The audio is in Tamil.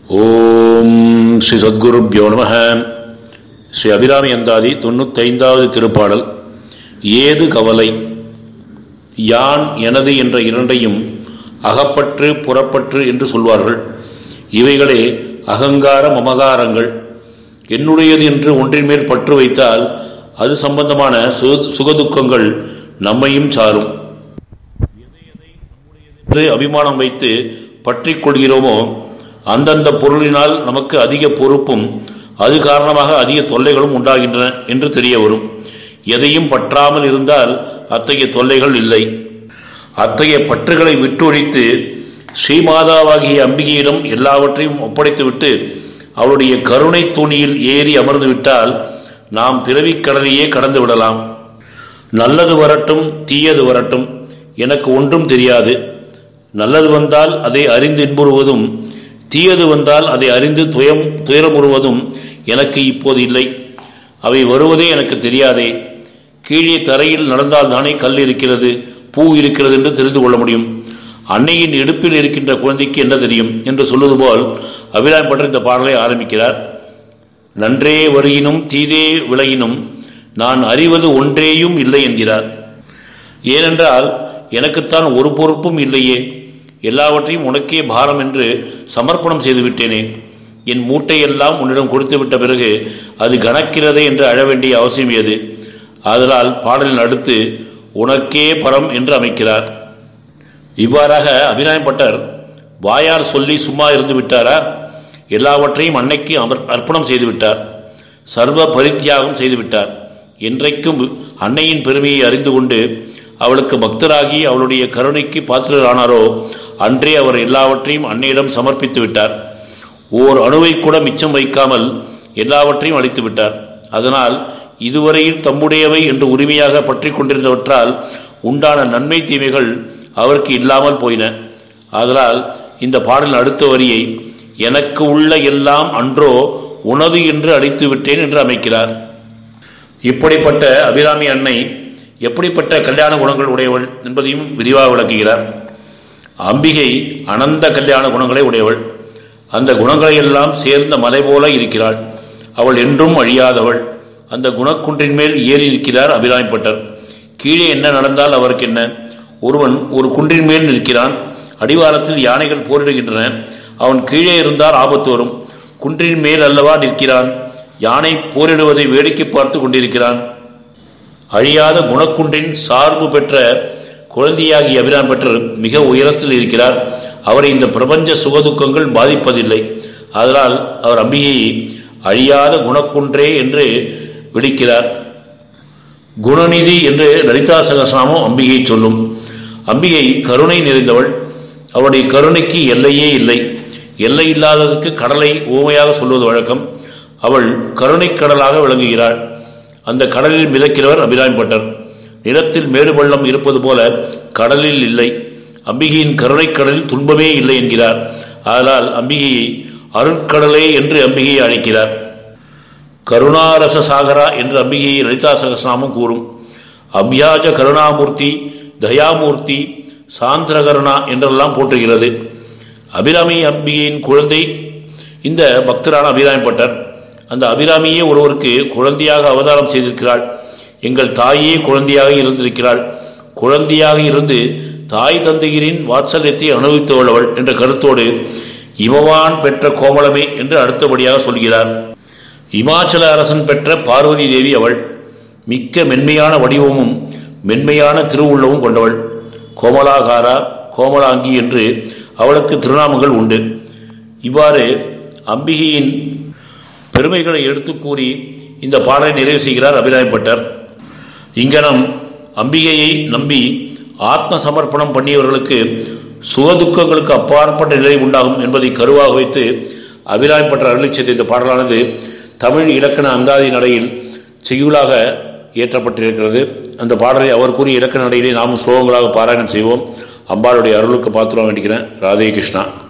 ஓம் ஸ்ரீ சத்குருப்யோ நம ஸ்ரீ அபிராமி அந்தாதி தொண்ணூத்தைந்தாவது திருப்பாடல் ஏது கவலை யான் எனது என்ற இரண்டையும் அகப்பற்று புறப்பற்று என்று சொல்வார்கள் இவைகளே அகங்கார மமகாரங்கள் என்னுடையது என்று ஒன்றின் மேல் பற்று வைத்தால் அது சம்பந்தமான சுக சுகதுக்கங்கள் நம்மையும் சாரும் என்று அபிமானம் வைத்து பற்றிக் கொள்கிறோமோ அந்தந்த பொருளினால் நமக்கு அதிக பொறுப்பும் அது காரணமாக அதிக தொல்லைகளும் உண்டாகின்றன என்று தெரிய வரும் எதையும் பற்றாமல் இருந்தால் அத்தகைய தொல்லைகள் இல்லை அத்தகைய பற்றுகளை விட்டொழித்து ஸ்ரீமாதாவாகிய அம்பிகையிடம் எல்லாவற்றையும் ஒப்படைத்துவிட்டு அவளுடைய கருணை துணியில் ஏறி அமர்ந்து விட்டால் நாம் பிறவிக் கடலையே கடந்து விடலாம் நல்லது வரட்டும் தீயது வரட்டும் எனக்கு ஒன்றும் தெரியாது நல்லது வந்தால் அதை அறிந்து இன்புறுவதும் தீயது வந்தால் அதை அறிந்து துயம் துயரமுறுவதும் எனக்கு இப்போது இல்லை அவை வருவதே எனக்கு தெரியாதே கீழே தரையில் நடந்தால் தானே கல் இருக்கிறது பூ இருக்கிறது என்று தெரிந்து கொள்ள முடியும் அன்னையின் இடுப்பில் இருக்கின்ற குழந்தைக்கு என்ன தெரியும் என்று சொல்வது போல் அபிராம் பற்றி இந்த பாடலை ஆரம்பிக்கிறார் நன்றே வருகினும் தீதே விலகினும் நான் அறிவது ஒன்றேயும் இல்லை என்கிறார் ஏனென்றால் எனக்குத்தான் ஒரு பொறுப்பும் இல்லையே எல்லாவற்றையும் உனக்கே பாரம் என்று சமர்ப்பணம் செய்து விட்டேனே என் மூட்டையெல்லாம் உன்னிடம் கொடுத்து விட்ட பிறகு அது கணக்கிறதே என்று அழ வேண்டிய அவசியம் ஏது ஆதலால் பாடலின் அடுத்து உனக்கே பரம் என்று அமைக்கிறார் இவ்வாறாக அபிநாயப்பட்டர் வாயார் சொல்லி சும்மா இருந்து விட்டாரா எல்லாவற்றையும் அன்னைக்கு அமர் அர்ப்பணம் செய்து விட்டார் சர்வ பரித்தியாகம் செய்து விட்டார் என்றைக்கும் அன்னையின் பெருமையை அறிந்து கொண்டு அவளுக்கு பக்தராகி அவளுடைய கருணைக்கு பாத்திரரானாரோ அன்றே அவர் எல்லாவற்றையும் அன்னையிடம் சமர்ப்பித்து விட்டார் ஓர் அணுவை கூட மிச்சம் வைக்காமல் எல்லாவற்றையும் அளித்து விட்டார் அதனால் இதுவரையில் தம்முடையவை என்று உரிமையாக பற்றி கொண்டிருந்தவற்றால் உண்டான நன்மை தீமைகள் அவருக்கு இல்லாமல் போயின ஆதலால் இந்த பாடல் அடுத்த வரியை எனக்கு உள்ள எல்லாம் அன்றோ உனது என்று அளித்து விட்டேன் என்று அமைக்கிறார் இப்படிப்பட்ட அபிராமி அன்னை எப்படிப்பட்ட கல்யாண குணங்கள் உடையவள் என்பதையும் விரிவாக விளக்குகிறார் அம்பிகை அனந்த கல்யாண குணங்களை உடையவள் அந்த குணங்களை எல்லாம் சேர்ந்த மலை போல இருக்கிறாள் அவள் என்றும் அழியாதவள் அந்த குணக்குன்றின் மேல் ஏறி இருக்கிறார் அபிராமிப்பட்டர் கீழே என்ன நடந்தால் அவருக்கு என்ன ஒருவன் ஒரு குன்றின் மேல் நிற்கிறான் அடிவாரத்தில் யானைகள் போரிடுகின்றன அவன் கீழே இருந்தால் ஆபத்து வரும் குன்றின் மேல் அல்லவா நிற்கிறான் யானை போரிடுவதை வேடிக்கை பார்த்து கொண்டிருக்கிறான் அழியாத குணக்குன்றின் சார்பு பெற்ற குழந்தையாகிய அபிராம் பெற்றர் மிக உயரத்தில் இருக்கிறார் அவரை இந்த பிரபஞ்ச சுகதுக்கங்கள் பாதிப்பதில்லை அதனால் அவர் அம்பிகையை அழியாத குணக்குன்றே என்று விളിக்கிறார் குணநிதி என்று லலிதா சகசநாமம் அம்பிகை சொல்லும் அம்பிகை கருணை நிறைந்தவள் அவருடைய கருணைக்கு எல்லையே இல்லை எல்லை இல்லாததற்கு கடலை ஊமையாக சொல்வது வழக்கம் அவள் கருணை கடலாக விளங்குகிறாள் அந்த கடலில் மிதக்கிறவர் அபிராம்பட்டர் நிலத்தில் மேடு பள்ளம் இருப்பது போல கடலில் இல்லை அம்பிகையின் கருணை கடலில் துன்பமே இல்லை என்கிறார் அதனால் அம்பிகையை அருட்கடலே என்று அம்பிகையை அழைக்கிறார் கருணாரச சாகரா என்று அம்பிகையை லலிதா சகசநாமம் கூறும் அபியாஜ கருணாமூர்த்தி தயாமூர்த்தி சாந்திரகருணா என்றெல்லாம் போற்றுகிறது அபிராமி அம்பிகையின் குழந்தை இந்த பக்தரான அபிராமிப்பட்டர் அந்த அபிராமியே ஒருவருக்கு குழந்தையாக அவதாரம் செய்திருக்கிறாள் எங்கள் தாயே குழந்தையாக இருந்திருக்கிறாள் குழந்தையாக இருந்து தாய் தந்தையரின் வாத்சல்யத்தை அனுபவித்துள்ளவள் என்ற கருத்தோடு இமவான் பெற்ற கோமளமே என்று அடுத்தபடியாக சொல்கிறார் இமாச்சல அரசன் பெற்ற பார்வதி தேவி அவள் மிக்க மென்மையான வடிவமும் மென்மையான திருவுள்ளவும் கொண்டவள் கோமலாகாரா கோமலாங்கி என்று அவளுக்கு திருநாமங்கள் உண்டு இவ்வாறு அம்பிகையின் பெருமைகளை எடுத்து கூறி இந்த பாடலை நிறைவு செய்கிறார் அபிராயப்பட்டர் இங்கனம் அம்பிகையை நம்பி ஆத்ம சமர்ப்பணம் பண்ணியவர்களுக்கு சுகதுக்கங்களுக்கு அப்பாற்பட்ட நிலை உண்டாகும் என்பதை கருவாக வைத்து அபிராயப்பட்ட அருளி செய்த இந்த பாடலானது தமிழ் இலக்கண அந்தாதி நடையில் செய்யுளாக இயற்றப்பட்டிருக்கிறது அந்த பாடலை அவர் கூறிய இலக்கண நடையிலே நாமும் ஸ்லோகங்களாக பாராயணம் செய்வோம் அம்பாளுடைய அருளுக்கு பாத்திரம் வேண்டிக்கிறேன் ராதே கிருஷ்ணா